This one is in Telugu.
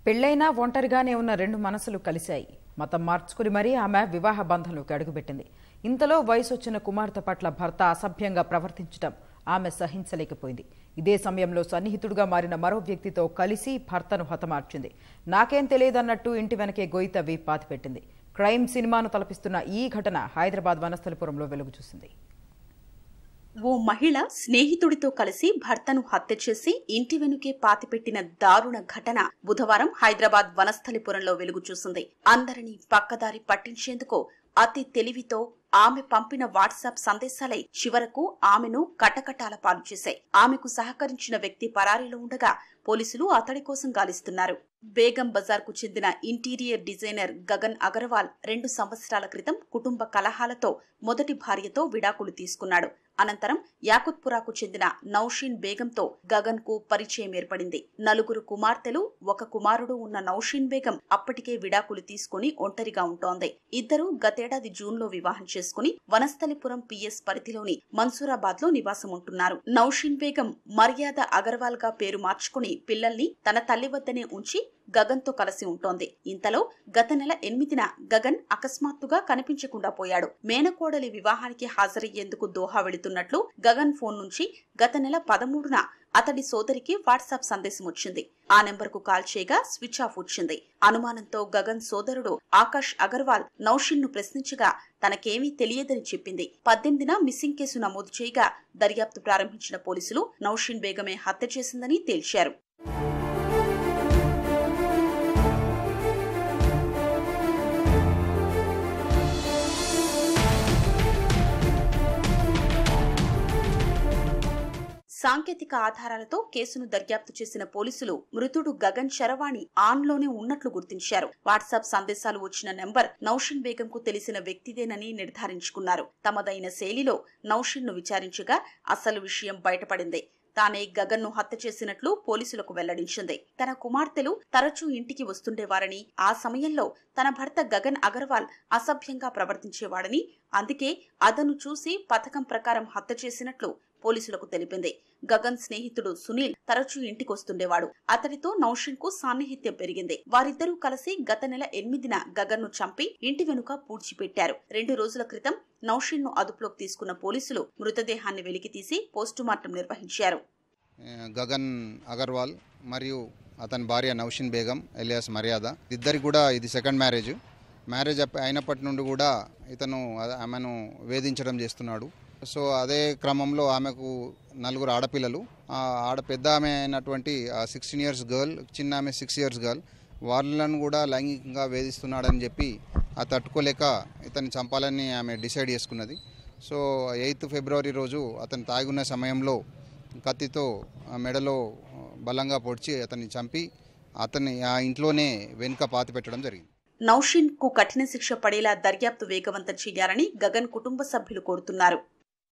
పెళ్లైనా ఒంటరిగానే ఉన్న రెండు మనసులు కలిశాయి మతం మార్చుకుని మరీ ఆమె వివాహ బంధంలోకి అడుగుపెట్టింది ఇంతలో వయసు వచ్చిన కుమార్తె పట్ల భర్త అసభ్యంగా ప్రవర్తించడం ఆమె సహించలేకపోయింది ఇదే సమయంలో సన్నిహితుడుగా మారిన మరో వ్యక్తితో కలిసి భర్తను హతమార్చింది నాకేం తెలియదన్నట్టు ఇంటి వెనకే గొయ్యి తవ్వి పాతిపెట్టింది క్రైమ్ సినిమాను తలపిస్తున్న ఈ ఘటన హైదరాబాద్ వనస్థలిపురంలో వెలుగు చూసింది ఓ మహిళ స్నేహితుడితో కలిసి భర్తను హత్య చేసి ఇంటి వెనుకే పాతిపెట్టిన దారుణ ఘటన బుధవారం హైదరాబాద్ వనస్థలిపురంలో వెలుగు చూసింది అందరినీ పక్కదారి పట్టించేందుకు అతి తెలివితో ఆమె పంపిన వాట్సాప్ సందేశాలే చివరకు ఆమెను కటకటాల పాలు చేశాయి ఆమెకు సహకరించిన వ్యక్తి పరారీలో ఉండగా పోలీసులు అతడి కోసం గాలిస్తున్నారు బేగం బజార్ కు చెందిన ఇంటీరియర్ డిజైనర్ గగన్ అగర్వాల్ రెండు సంవత్సరాల క్రితం కుటుంబ కలహాలతో మొదటి భార్యతో విడాకులు తీసుకున్నాడు అనంతరం యాకుత్పురాకు చెందిన నౌషీన్ బేగంతో గగన్ కు పరిచయం ఏర్పడింది నలుగురు కుమార్తెలు ఒక కుమారుడు ఉన్న నౌషీన్ బేగం అప్పటికే విడాకులు తీసుకుని ఒంటరిగా ఉంటోంది ఇద్దరు గతేడాది జూన్ లో వివాహం చేసుకుని వనస్థలిపురం పిఎస్ పరిధిలోని మన్సూరాబాద్ లో నివాసం ఉంటున్నారు నౌషీన్ బేగం మర్యాద అగర్వాల్ గా పేరు మార్చుకుని పిల్లల్ని తన తల్లి వద్దనే ఉంచి గగన్ తో కలిసి ఉంటోంది ఇంతలో గత నెల ఎనిమిదిన గగన్ అకస్మాత్తుగా కనిపించకుండా పోయాడు మేనకోడలి వివాహానికి హాజరయ్యేందుకు దోహా వెళుతున్నట్లు గగన్ ఫోన్ నుంచి గత నెల పదమూడున అతడి సోదరికి వాట్సాప్ సందేశం వచ్చింది ఆ నెంబర్ కు కాల్ చేయగా స్విచ్ ఆఫ్ వచ్చింది అనుమానంతో గగన్ సోదరుడు ఆకాష్ అగర్వాల్ నౌషిన్ ను ప్రశ్నించగా తనకేమీ తెలియదని చెప్పింది పద్దెనిమిదిన మిస్సింగ్ కేసు నమోదు చేయగా దర్యాప్తు ప్రారంభించిన పోలీసులు నౌషిన్ బేగమే హత్య చేసిందని తేల్చారు సాంకేతిక ఆధారాలతో కేసును దర్యాప్తు చేసిన పోలీసులు మృతుడు గగన్ శరవాణి ఆన్లోనే ఉన్నట్లు గుర్తించారు వాట్సాప్ సందేశాలు వచ్చిన నెంబర్ నౌషిన్ బేగం కు తెలిసిన వ్యక్తిదేనని నిర్ధారించుకున్నారు తమదైన శైలిలో నౌషిన్ ను విచారించగా అసలు విషయం బయటపడింది తానే గగన్ ను హత్య చేసినట్లు పోలీసులకు వెల్లడించింది తన కుమార్తెలు తరచూ ఇంటికి వస్తుండేవారని ఆ సమయంలో తన భర్త గగన్ అగర్వాల్ అసభ్యంగా ప్రవర్తించేవాడని అందుకే అదను చూసి పథకం ప్రకారం హత్య చేసినట్లు పోలీసులకు తెలిపింది గగన్ స్నేహితుడు సునీల్ తరచూ ఇంటికి వస్తుండేవాడు అతడితో నౌషిన్ కు సాన్నిహిత్యం పెరిగింది వారిద్దరూ కలిసి గత నెల ఎనిమిదిన గగన్ ను చంపి ఇంటి వెనుక పూడ్చిపెట్టారు రెండు రోజుల క్రితం నౌషిన్ ను అదుపులోకి తీసుకున్న పోలీసులు మృతదేహాన్ని వెలికితీసి పోస్టుమార్టం నిర్వహించారు గగన్ అగర్వాల్ మరియు అతని భార్య నౌషిన్ బేగం ఎలియాస్ మర్యాద ఇద్దరికి కూడా ఇది సెకండ్ మ్యారేజ్ మ్యారేజ్ అప్ప- అయినప్పటి నుండి కూడా ఇతను అ- ఆమెను వేధించడం చేస్తున్నాడు సో అదే క్రమంలో ఆమెకు నలుగురు ఆడపిల్లలు ఆ ఆడ పెద్ద ఆమె అయినటువంటి సిక్స్టీన్ ఇయర్స్ గర్ల్ చిన్న ఆమె సిక్స్ ఇయర్స్ గర్ల్ వాళ్ళను కూడా లైంగికంగా వేధిస్తున్నాడని చెప్పి ఆ తట్టుకోలేక ఇతన్ని చంపాలని ఆమె డిసైడ్ చేసుకున్నది సో ఎయిత్ ఫిబ్రవరి రోజు అతను తాగున్న సమయంలో కత్తితో ఆ మెడలో ఆ, బలంగా పొడిచి అతన్ని చంపి అతన్ని ఆ ఇంట్లోనే వెనుక పాతి పెట్టడం జరిగింది నౌషిన్ కు కఠిన శిక్ష పడేలా దర్యాప్తు వేగవంతం చేయాలని గగన్ కుటుంబ సభ్యులు కోరుతున్నారు